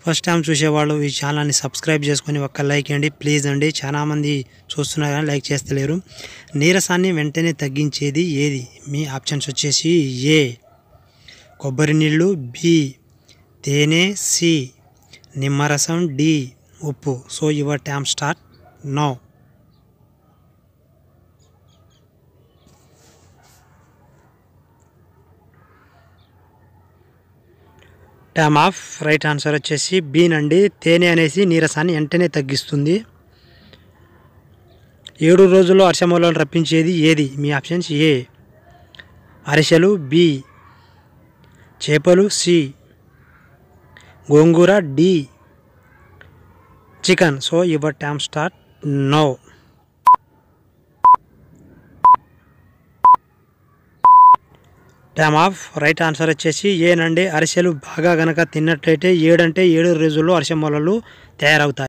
first time చూసేవాళ్ళు ఈ ఛానల్ని సబ్స్క్రైబ్ చేసుకొని ఒక్క లైక్ అండి ప్లీజ్ అండి చాలామంది చూస్తున్నారు కానీ లైక్ చేస్తలేరు నీరసాన్ని వెంటనే తగ్గించేది ఏది మీ ఆప్షన్స్ వచ్చేసి ఏ కొబ్బరి నీళ్ళు బి తేనె సి నిమ్మరసం డి ఉప్పు so your time start now time off right answer వచ్చేసి బీన్ అండి తేనె అనేసి నీరసాన్ని వెంటనే తగ్గిస్తుంది ఏడు రోజుల్లో అరిసెమూలను రప్పించేది ఏది మీ ఆప్షన్స్ ఏ అరిసెలు బి చేపలు సి గోంగూర D chicken so your time start now time off right answer వచ్చేసి ఏనండి అరిసెలు బాగా గనక తిన్నట్లయితే ఏడంటే ఏడు రోజుల్లో అరిసె మొలలు తయారవుతాయి